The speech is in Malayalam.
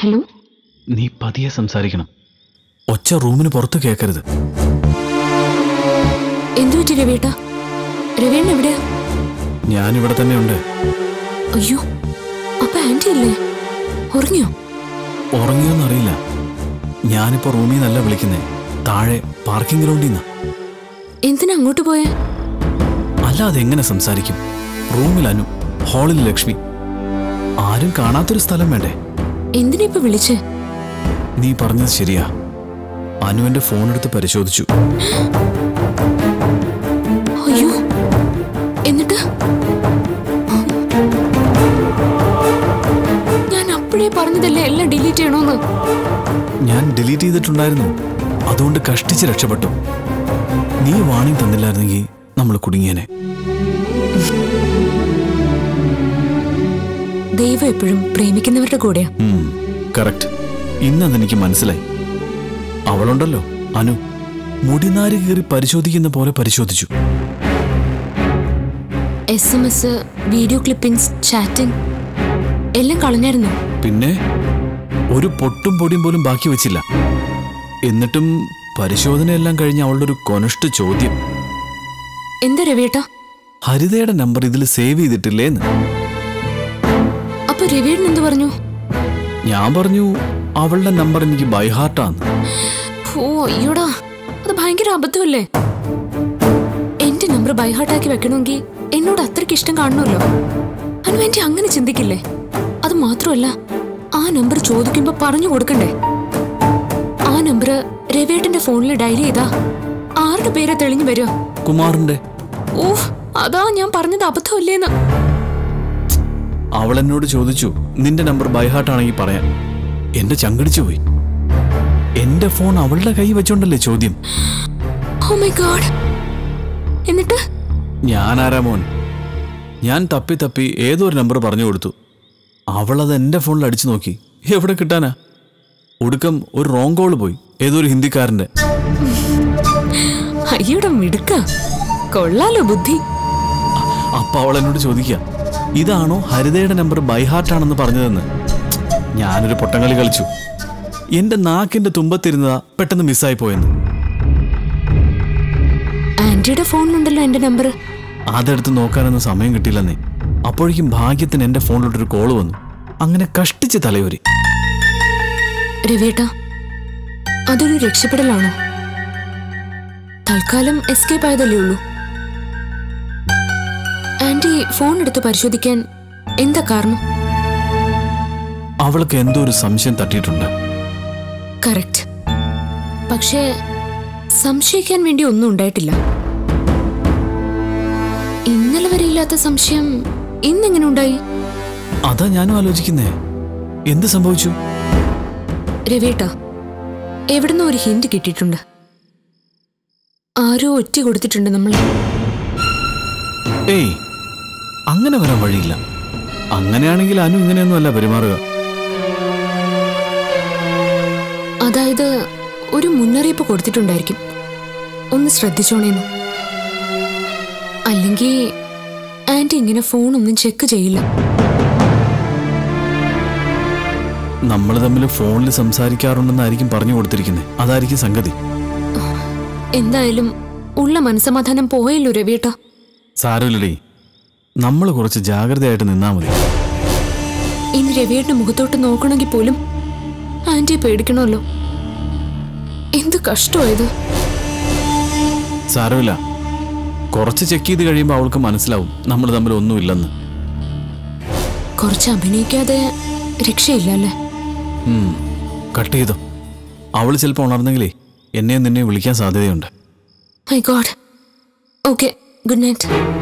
ഹലോ നീ പതിയെ സംസാരിക്കണം ഒച്ച റൂമിന് പുറത്ത് കേൾക്കരുത് എന്തു പറ്റി രവിയേട്ടാ രവിയേണ്ണ എവിടെയാ ഞാനിവിടെ തന്നെ ഉണ്ട് അയ്യോ അപ്പൊ ആന്റി അല്ലേ ഉറങ്ങിയോ ഉറങ്ങിയോന്നറിയില്ല ഞാനിപ്പോ റൂമിൽ നിന്നല്ല വിളിക്കുന്നേ താഴെ പാർക്കിംഗ് ഗ്രൗണ്ടിൽ നിന്നാ എന്തിനാ അങ്ങോട്ട് പോയേ അല്ലാതെ എങ്ങനെ സംസാരിക്കും റൂമിൽ അനു ഹാളിൽ ലക്ഷ്മി ആരും കാണാത്തൊരു സ്ഥലം വേണ്ടേ എന്തിനാ ഇപ്പൊ വിളിച്ചേ നീ പറഞ്ഞത് ശരിയാ അനുവിന്റെ ഫോൺ എടുത്ത് പരിശോധിച്ചു അയ്യോ എന്നിട്ട് ഞാൻ അപ്പോഴേ പറഞ്ഞതല്ലേ എല്ലാം ഡിലീറ്റ് ചെയ്യണോന്ന് ഞാൻ ഡിലീറ്റ് ചെയ്തിട്ടുണ്ടായിരുന്നു അതുകൊണ്ട് കഷ്ടിച്ച് രക്ഷപ്പെട്ടു നീ വാണിംഗ് തന്നില്ലായിരുന്നെങ്കിൽ നമ്മൾ കുടുങ്ങിയനെ ദൈവം എപ്പോഴും പ്രേമിക്കുന്നവരുടെ കൂടെയാ കറക്റ്റ് ഇന്നതെനിക്ക് മനസ്സിലായി അവളുണ്ടല്ലോ അനു മുടിനാര് കീറി പരിശോധിക്കുന്ന പോലെ പരിശോധിച്ചു S M S video clippings chatting എല്ലാം കളഞ്ഞായിരുന്നു പിന്നെ ഒരു പൊട്ടും പൊടിയും പോലും ബാക്കി വെച്ചില്ല എന്നിട്ടും പരിശോധനയെല്ലാം കഴിഞ്ഞ് അവളുടെ ഒരു കൊനഷ്ട ചോദ്യം എന്താ രവിയേട്ടാ ഹരിതയുടെ നമ്പർ ഇതിൽ സേവ് ചെയ്തിട്ടില്ലേന്ന് അപ്പൊ രവിയേട്ടൻ എന്ത് പറഞ്ഞു ഞാൻ പറഞ്ഞു അവളുടെ നമ്പർ എനിക്ക് ബൈഹാർട്ടാന്ന് ഓ അയ്യോടാ അത് ഭയങ്കര അബദ്ധമല്ലേ എന്റെ നമ്പർ ബൈഹാർട്ടാക്കി വെക്കണമെങ്കിൽ എന്നോട് അത്രയ്ക്ക് ഇഷ്ടം കാണണമല്ലോ അനുവേണ്ടി അങ്ങനെ ചിന്തിക്കില്ലേ അത് മാത്രമല്ല ആ നമ്പർ ചോദിക്കുമ്പോ പറഞ്ഞു കൊടുക്കണ്ടേ ആ നമ്പർ രവിയേട്ടന്റെ ഫോണിൽ ഡയൽ ചെയ്താ ആരുടെ പേരാ തെളിഞ്ഞു വരിക കുമാറിന്റെ ഓഹ് അതാ ഞാൻ പറഞ്ഞത് അബദ്ധമല്ലേന്ന് അവൾ എന്നോട് ചോദിച്ചു നിന്റെ നമ്പർ ബൈഹാർട്ടാണെങ്കിൽ പറയാൻ എന്റെ ചങ്കടിച്ചു പോയി എന്റെ ഫോൺ അവളുടെ കൈ വെച്ചോണ്ടല്ലേ ചോദ്യം ഓ മൈ ഗോഡ് എന്നിട്ട് ഞാൻ ആരാ മോൻ ഞാൻ തപ്പി തപ്പി ഏതോ ഒരു നമ്പർ പറഞ്ഞു കൊടുത്തു അവൾ അത് എന്റെ ഫോണിൽ അടിച്ചു നോക്കി എവിടെ കിട്ടാനാ ഒടുക്കം ഒരു റോങ് കോള് പോയി ഏതോ ഒരു ഹിന്ദിക്കാരന്റെ അയ്യോടെ മിടുക്ക കൊള്ളാലോ ബുദ്ധി അപ്പൊ അവൾ എന്നോട് ചോദിക്കുക ഇതാണോ ഹരിതയുടെ നമ്പർ ബൈഹാർട്ടാണെന്ന് പറഞ്ഞതെന്ന് ഞാനൊരു പൊട്ടങ്ങളി കളിച്ചു എന്റെ നാക്കിന്റെ തുമ്പത്തിരുന്നതാ പെട്ടെന്ന് മിസ്സായി പോയെന്ന് ആന്റിയുടെ ഫോണിലുണ്ടല്ലോ എന്റെ നമ്പർ അതെടുത്ത് നോക്കാനൊന്നും സമയം കിട്ടിയില്ലെന്നേ അപ്പോഴേക്കും ഭാഗ്യത്തിന് എന്റെ ഫോണിലോട്ടൊരു കോള് വന്നു അങ്ങനെ കഷ്ടിച്ച് തലയോരി രവിയേട്ടാ അതൊരു രക്ഷപ്പെടലാണോ തൽക്കാലം എസ്കേപ്പ് ആയതല്ലേ ഉള്ളൂ ആന്റി ഫോൺ എടുത്ത് പരിശോധിക്കാൻ എന്താ കാരണം അവൾക്ക് എന്തോ ഒരു സംശയം തട്ടിയിട്ടുണ്ട് കറക്റ്റ് പക്ഷേ സംശയിക്കാൻ വേണ്ടി ഒന്നും ഉണ്ടായിട്ടില്ല ഇന്നലെ വരെ ഇല്ലാത്ത സംശയം ഇന്നെങ്ങനെ ഉണ്ടായി അതാ ഞാനും ആലോചിക്കുന്നേ എന്ത് സംഭവിച്ചു രവിയേട്ടാ എവിടുന്നോ ഒരു ഹിന്റ് കിട്ടിയിട്ടുണ്ട് ആരോ ഒറ്റ കൊടുത്തിട്ടുണ്ട് നമ്മൾ ഏയ് അങ്ങനെ വരാൻ വഴിയില്ല അങ്ങനെയാണെങ്കിൽ അനു ഇങ്ങനെയൊന്നും അല്ല പെരുമാറുക അതായത് ഒരു മുന്നറിയിപ്പ് കൊടുത്തിട്ടുണ്ടായിരിക്കും ഒന്ന് ശ്രദ്ധിച്ചോണേന്നു അല്ലെങ്കിൽ ആന്റി ഇങ്ങനെ ഫോണൊന്നും ചെക്ക് ചെയ്യില്ല നമ്മൾ തമ്മിൽ ഫോണിൽ സംസാരിക്കാറുണ്ടെന്നായിരിക്കും പറഞ്ഞു കൊടുത്തിരിക്കുന്നത് അതായിരിക്കും സംഗതി എന്തായാലും ഉള്ള മനസമാധാനം പോയല്ലോ രവിയേട്ടാ സാരമില്ലടേ നമ്മൾ കുറച്ച് ജാഗ്രതയായിട്ട് നിന്നാ മതി ഇനി രവിയേട്ടന്റെ മുഖത്തോട്ട് നോക്കണമെങ്കിൽ പോലും ആന്റിയെ പേടിക്കണമല്ലോ എന്ത് കഷ്ടമായത് സാരമില്ല കുറച്ച് ചെക്ക് ചെയ്ത് കഴിയുമ്പോൾ അവൾക്ക് മനസ്സിലാവും നമ്മൾ തമ്മിൽ ഒന്നുമില്ലെന്ന് കുറച്ച് അഭിനയിക്കാതെ രക്ഷയില്ലല്ലേ ഉം, കട്ട് ചെയ്തോ അവൾ ചിലപ്പോൾ ഉണർന്നെങ്കിലേ എന്നെയും നിന്നെ വിളിക്കാൻ സാധ്യതയുണ്ട് my god okay good night